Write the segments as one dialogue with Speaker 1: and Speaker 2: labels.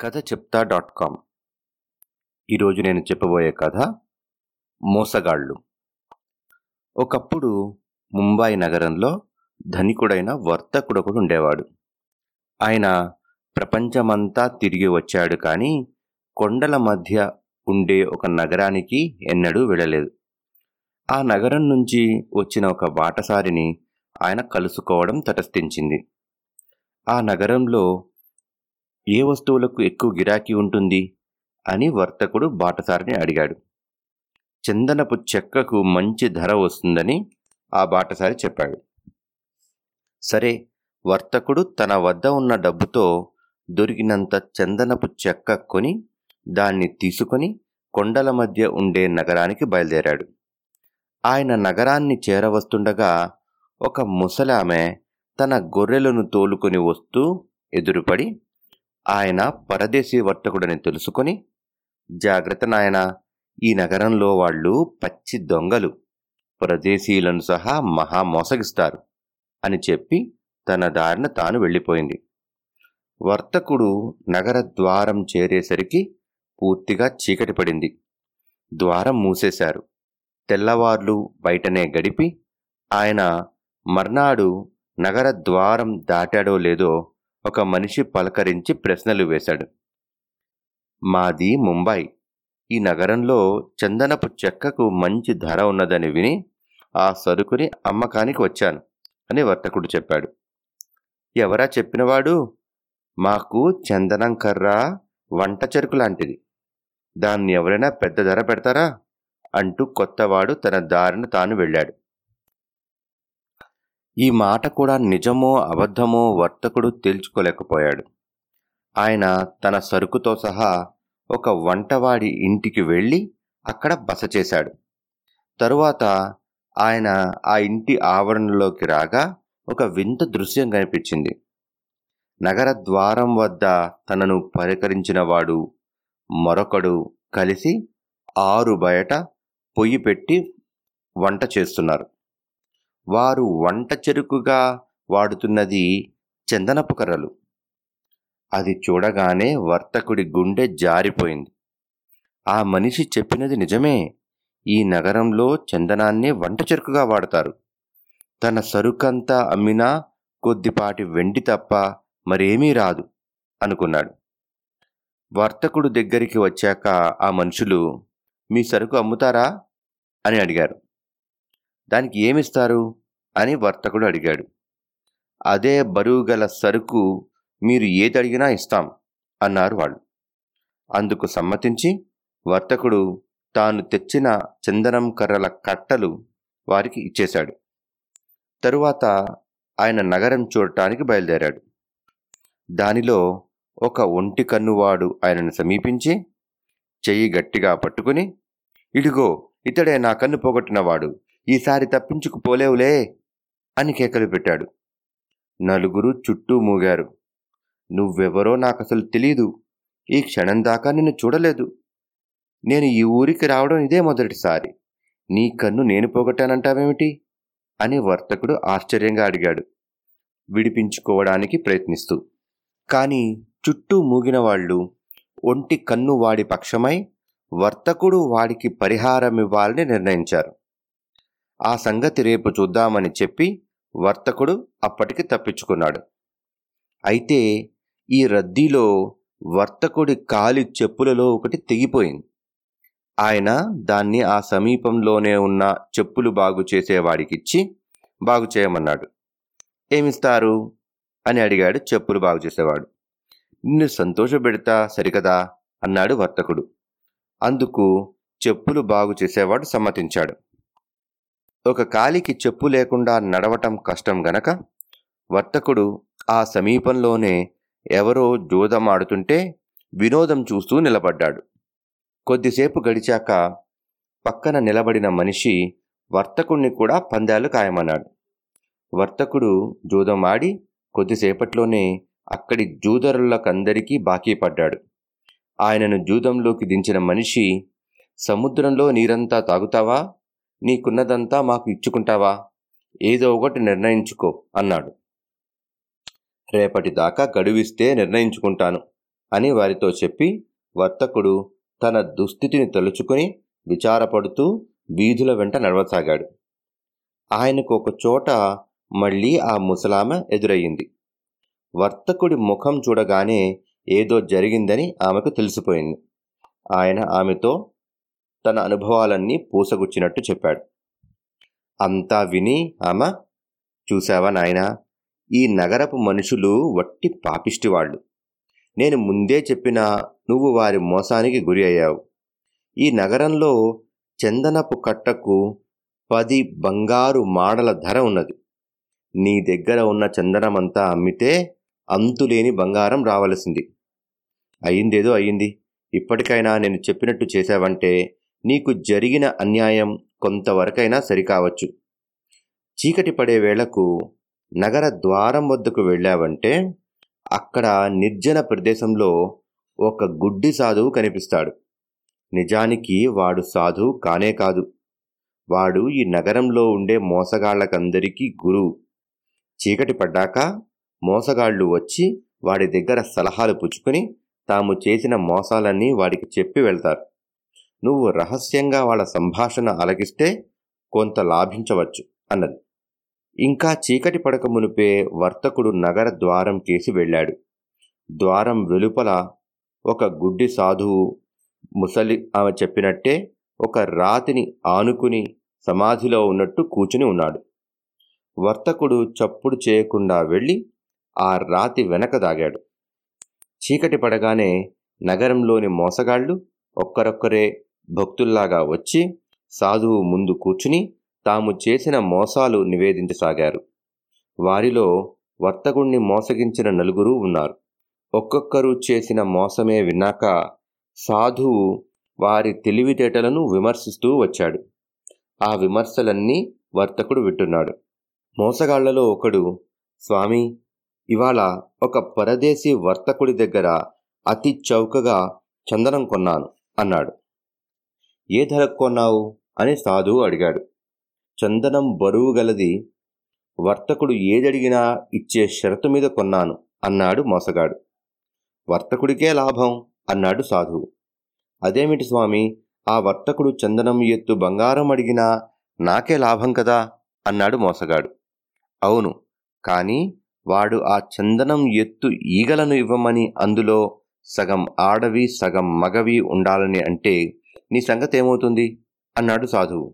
Speaker 1: కథ చెప్తా dot com ఈరోజు నేను చెప్పబోయే కథ మోసగాళ్ళు ఒకప్పుడు ముంబాయి నగరంలో ధనికుడైన వర్తకుడొకడు ఉండేవాడు ఆయన ప్రపంచమంతా తిరిగి వచ్చాడు కానీ కొండల మధ్య ఉండే ఒక నగరానికి ఎన్నడూ వెళ్ళలేదు ఆ నగరం నుంచి వచ్చిన ఒక బాటసారిని ఆయన కలుసుకోవడం తటస్థించింది ఆ నగరంలో ఏ వస్తువులకు ఎక్కువ గిరాకీ ఉంటుంది అని వర్తకుడు బాటసారిని అడిగాడు చందనపు చెక్కకు మంచి ధర వస్తుందని ఆ బాటసారి చెప్పాడు సరే వర్తకుడు తన వద్ద ఉన్న డబ్బుతో దొరికినంత చందనపు చెక్క కొని దాన్ని తీసుకొని కొండల మధ్య ఉండే నగరానికి బయలుదేరాడు ఆయన నగరాన్ని చేరవస్తుండగా ఒక ముసలామె తన గొర్రెలను తోలుకొని వస్తూ ఎదురుపడి ఆయన పరదేశీ వర్తకుడని తెలుసుకొని జాగ్రత్త నాయన ఈ నగరంలో వాళ్ళు పచ్చి దొంగలు పరదేశీయులను సహా మహా మోసగిస్తారు అని చెప్పి తన దారిన తాను వెళ్ళిపోయింది వర్తకుడు నగర ద్వారం చేరేసరికి పూర్తిగా చీకటి పడింది ద్వారం మూసేశారు తెల్లవార్లు బయటనే గడిపి ఆయన మర్నాడు నగర ద్వారం దాటాడో లేదో ఒక మనిషి పలకరించి ప్రశ్నలు వేశాడు మాది ముంబై ఈ నగరంలో చందనపు చెక్కకు మంచి ధర ఉన్నదని విని ఆ సరుకుని అమ్మకానికి వచ్చాను అని వర్తకుడు చెప్పాడు ఎవరా చెప్పినవాడు మాకు చందనం కర్ర వంట చెరుకు లాంటిది దాన్ని ఎవరైనా పెద్ద ధర పెడతారా అంటూ కొత్తవాడు తన దారిన తాను వెళ్ళాడు ఈ మాట కూడా నిజమో అబద్ధమో వర్తకుడు తేల్చుకోలేకపోయాడు ఆయన తన సరుకుతో సహా ఒక వంటవాడి ఇంటికి వెళ్ళి అక్కడ బస చేశాడు తరువాత ఆయన ఆ ఇంటి ఆవరణలోకి రాగా ఒక వింత దృశ్యం కనిపించింది నగర ద్వారం వద్ద తనను పరికరించిన వాడు మరొకడు కలిసి ఆరు బయట పొయ్యి పెట్టి వంట చేస్తున్నారు వారు వంట చెరుకుగా వాడుతున్నది చందనపు కర్రలు అది చూడగానే వర్తకుడి గుండె జారిపోయింది ఆ మనిషి చెప్పినది నిజమే ఈ నగరంలో చందనాన్ని వంట చెరుకుగా వాడతారు తన సరుకంతా అమ్మినా కొద్దిపాటి వెండి తప్ప మరేమీ రాదు అనుకున్నాడు వర్తకుడు దగ్గరికి వచ్చాక ఆ మనుషులు మీ సరుకు అమ్ముతారా అని అడిగారు దానికి ఏమిస్తారు అని వర్తకుడు అడిగాడు అదే బరువు గల సరుకు మీరు ఏది అడిగినా ఇస్తాం అన్నారు వాళ్ళు అందుకు సమ్మతించి వర్తకుడు తాను తెచ్చిన చందనం కర్రల కట్టలు వారికి ఇచ్చేశాడు తరువాత ఆయన నగరం చూడటానికి బయలుదేరాడు దానిలో ఒక ఒంటి కన్నువాడు ఆయనను సమీపించి చెయ్యి గట్టిగా పట్టుకుని ఇడిగో ఇతడే నా కన్ను పోగొట్టినవాడు ఈసారి తప్పించుకుపోలేవులే అని కేకలు పెట్టాడు నలుగురు చుట్టూ మూగారు నువ్వెవరో నాకసలు తెలీదు ఈ క్షణం దాకా నిన్ను చూడలేదు నేను ఈ ఊరికి రావడం ఇదే మొదటిసారి నీ కన్ను నేను పోగొట్టానంటావేమిటి అని వర్తకుడు ఆశ్చర్యంగా అడిగాడు విడిపించుకోవడానికి ప్రయత్నిస్తూ కానీ చుట్టూ మూగిన వాళ్ళు ఒంటి కన్ను వాడి పక్షమై వర్తకుడు వాడికి పరిహారమివ్వాలని నిర్ణయించారు ఆ సంగతి రేపు చూద్దామని చెప్పి వర్తకుడు అప్పటికి తప్పించుకున్నాడు అయితే ఈ రద్దీలో వర్తకుడి కాలి చెప్పులలో ఒకటి తెగిపోయింది ఆయన దాన్ని ఆ సమీపంలోనే ఉన్న చెప్పులు బాగు చేసేవాడికిచ్చి బాగు చేయమన్నాడు ఏమిస్తారు అని అడిగాడు చెప్పులు బాగు చేసేవాడు నిన్ను సంతోషపెడతా సరికదా అన్నాడు వర్తకుడు అందుకు చెప్పులు బాగు చేసేవాడు సమ్మతించాడు ఒక కాలికి చెప్పు లేకుండా నడవటం కష్టం గనక వర్తకుడు ఆ సమీపంలోనే ఎవరో జూదమాడుతుంటే వినోదం చూస్తూ నిలబడ్డాడు కొద్దిసేపు గడిచాక పక్కన నిలబడిన మనిషి వర్తకుణ్ణి కూడా పందాలు ఖాయమన్నాడు వర్తకుడు జూదం ఆడి కొద్దిసేపట్లోనే అక్కడి జూదరులకందరికీ బాకీ పడ్డాడు ఆయనను జూదంలోకి దించిన మనిషి సముద్రంలో నీరంతా తాగుతావా నీకున్నదంతా మాకు ఇచ్చుకుంటావా ఏదో ఒకటి నిర్ణయించుకో అన్నాడు రేపటి దాకా గడువిస్తే నిర్ణయించుకుంటాను అని వారితో చెప్పి వర్తకుడు తన దుస్థితిని తలుచుకుని విచారపడుతూ వీధుల వెంట నడవసాగాడు ఆయనకు ఒక చోట మళ్ళీ ఆ ముసలామె ఎదురయ్యింది వర్తకుడి ముఖం చూడగానే ఏదో జరిగిందని ఆమెకు తెలిసిపోయింది ఆయన ఆమెతో తన అనుభవాలన్నీ పూసగుచ్చినట్టు చెప్పాడు అంతా విని ఆమె చూసావా నాయనా ఈ నగరపు మనుషులు వట్టి పాపిష్టివాళ్ళు నేను ముందే చెప్పినా నువ్వు వారి మోసానికి గురి అయ్యావు ఈ నగరంలో చందనపు కట్టకు పది బంగారు మాడల ధర ఉన్నది నీ దగ్గర ఉన్న చందనమంతా అమ్మితే అంతులేని బంగారం రావలసింది అయిందేదో అయింది ఇప్పటికైనా నేను చెప్పినట్టు చేశావంటే నీకు జరిగిన అన్యాయం కొంతవరకైనా సరికావచ్చు చీకటి పడే వేళకు నగర ద్వారం వద్దకు వెళ్ళావంటే అక్కడ నిర్జన ప్రదేశంలో ఒక గుడ్డి సాధువు కనిపిస్తాడు నిజానికి వాడు సాధువు కానే కాదు వాడు ఈ నగరంలో ఉండే మోసగాళ్లకందరికీ గురువు చీకటి పడ్డాక మోసగాళ్లు వచ్చి వాడి దగ్గర సలహాలు పుచ్చుకొని తాము చేసిన మోసాలన్నీ వాడికి చెప్పి వెళ్తారు నువ్వు రహస్యంగా వాళ్ళ సంభాషణ అలగిస్తే కొంత లాభించవచ్చు అన్నది ఇంకా చీకటి పడక మునిపే వర్తకుడు నగర ద్వారం కేసి వెళ్ళాడు ద్వారం వెలుపల ఒక గుడ్డి సాధువు ముసలి ఆమె చెప్పినట్టే ఒక రాతిని ఆనుకుని సమాధిలో ఉన్నట్టు కూచుని ఉన్నాడు వర్తకుడు చప్పుడు చేయకుండా వెళ్ళి ఆ రాతి వెనక దాగాడు చీకటి పడగానే నగరంలోని మోసగాళ్లు ఒక్కరొక్కరే భక్తుల్లాగా వచ్చి సాధువు ముందు కూర్చుని తాము చేసిన మోసాలు నివేదించసాగారు వారిలో వర్తకుణ్ణి మోసగించిన నలుగురు ఉన్నారు ఒక్కొక్కరు చేసిన మోసమే విన్నాక సాధువు వారి తెలివితేటలను విమర్శిస్తూ వచ్చాడు ఆ విమర్శలన్నీ వర్తకుడు వింటున్నాడు మోసగాళ్లలో ఒకడు స్వామి ఇవాళ ఒక పరదేశీ వర్తకుడి దగ్గర అతి చౌకగా చందనం కొన్నాను అన్నాడు ఏ ధరకు కొన్నావు అని సాధువు అడిగాడు చందనం బరువు గలది వర్తకుడు ఏదడిగినా ఇచ్చే షరతు మీద కొన్నాను అన్నాడు మోసగాడు వర్తకుడికే లాభం అన్నాడు సాధువు అదేమిటి స్వామి ఆ వర్తకుడు చందనం ఎత్తు బంగారం అడిగినా నాకే లాభం కదా అన్నాడు మోసగాడు అవును కానీ వాడు ఆ చందనం ఎత్తు ఈగలను ఇవ్వమని అందులో సగం ఆడవి సగం మగవి ఉండాలని అంటే నీ సంగతి ఏమవుతుంది అన్నాడు సాధువు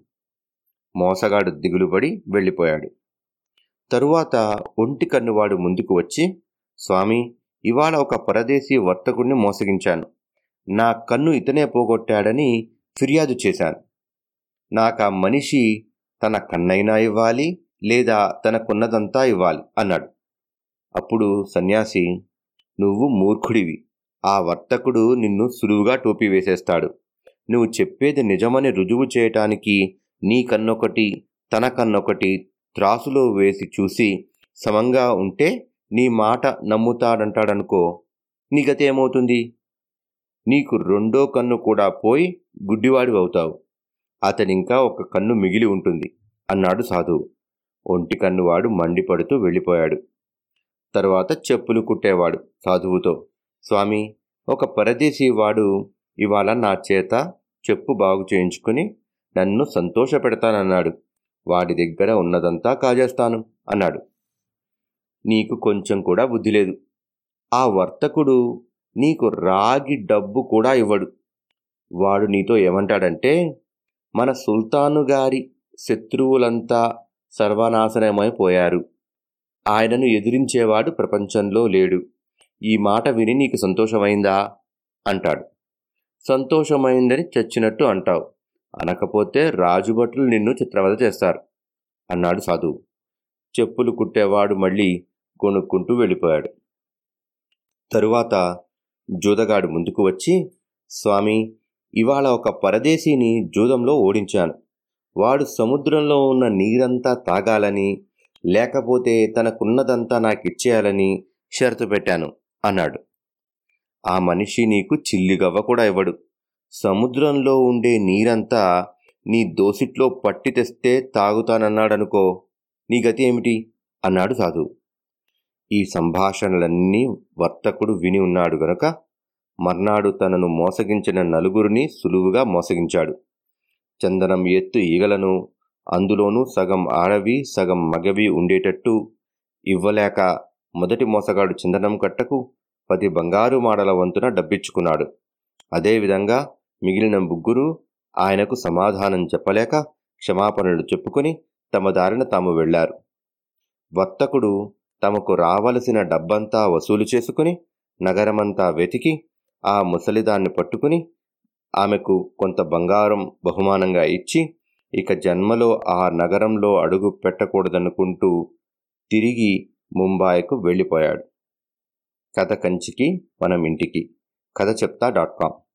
Speaker 1: మోసగాడు దిగులుపడి వెళ్ళిపోయాడు తరువాత ఒంటి కన్నువాడు ముందుకు వచ్చి స్వామి ఇవాళ ఒక పరదేశీ వర్తకుడిని మోసగించాను నా కన్ను ఇతనే పోగొట్టాడని ఫిర్యాదు చేశాను నాకు ఆ మనిషి తన కన్నైనా ఇవ్వాలి లేదా తనకున్నదంతా ఇవ్వాలి అన్నాడు అప్పుడు సన్యాసి నువ్వు మూర్ఖుడివి ఆ వర్తకుడు నిన్ను సులువుగా టోపీ వేసేస్తాడు నువ్వు చెప్పేది నిజమని రుజువు చేయటానికి నీ కన్నొకటి తన కన్నొకటి త్రాసులో వేసి చూసి సమంగా ఉంటే నీ మాట నమ్ముతాడంటాడనుకో నీ గతి ఏమవుతుంది నీకు రెండో కన్ను కూడా పోయి గుడ్డివాడి అవుతావు అతనింకా ఒక కన్ను మిగిలి ఉంటుంది అన్నాడు సాధువు ఒంటి కన్నువాడు మండిపడుతూ వెళ్ళిపోయాడు తరువాత చెప్పులు కుట్టేవాడు సాధువుతో స్వామి ఒక పరదేశీ వాడు ఇవాళ నా చేత చెప్పు బాగు చేయించుకుని నన్ను సంతోషపెడతానన్నాడు వాడి దగ్గర ఉన్నదంతా కాజేస్తాను అన్నాడు నీకు కొంచెం కూడా బుద్ధి లేదు ఆ వర్తకుడు నీకు రాగి డబ్బు కూడా ఇవ్వడు వాడు నీతో ఏమంటాడంటే మన సుల్తాను గారి శత్రువులంతా సర్వనాశనమైపోయారు ఆయనను ఎదిరించేవాడు ప్రపంచంలో లేడు ఈ మాట విని నీకు సంతోషమైందా అంటాడు సంతోషమైందని చచ్చినట్టు అంటావు అనకపోతే రాజుభటులు నిన్ను చిత్రవద చేస్తారు అన్నాడు సాధువు చెప్పులు కుట్టేవాడు మళ్ళీ కొనుక్కుంటూ వెళ్ళిపోయాడు తరువాత జూదగాడు ముందుకు వచ్చి స్వామి ఇవాళ ఒక పరదేశీని జూదంలో ఓడించాను వాడు సముద్రంలో ఉన్న నీరంతా తాగాలని లేకపోతే తనకున్నదంతా నాకు ఇచ్చేయాలని షరతు పెట్టాను అన్నాడు ఆ మనిషి నీకు చిల్లిగవ్వ కూడా ఇవ్వడు సముద్రంలో ఉండే నీరంతా నీ దోసిట్లో పట్టి తెస్తే తాగుతానన్నాడనుకో నీ గతి ఏమిటి అన్నాడు సాధువు ఈ సంభాషణలన్నీ వర్తకుడు విని ఉన్నాడు గనక మర్నాడు తనను మోసగించిన నలుగురిని సులువుగా మోసగించాడు చందనం ఎత్తు ఈగలను అందులోనూ సగం ఆడవి సగం మగవి ఉండేటట్టు ఇవ్వలేక మొదటి మోసగాడు చందనం కట్టకు పది బంగారు మాడల వంతున డబ్బిచ్చుకున్నాడు అదేవిధంగా మిగిలిన ముగ్గురు ఆయనకు సమాధానం చెప్పలేక క్షమాపణలు చెప్పుకొని తమ దారిన తాము వెళ్లారు వర్తకుడు తమకు రావలసిన డబ్బంతా వసూలు చేసుకుని నగరమంతా వెతికి ఆ ముసలిదాన్ని పట్టుకుని ఆమెకు కొంత బంగారం బహుమానంగా ఇచ్చి ఇక జన్మలో ఆ నగరంలో అడుగు పెట్టకూడదనుకుంటూ తిరిగి ముంబాయికు వెళ్ళిపోయాడు కథ కంచికి మనం ఇంటికి కథ చెప్తా డాట్ కామ్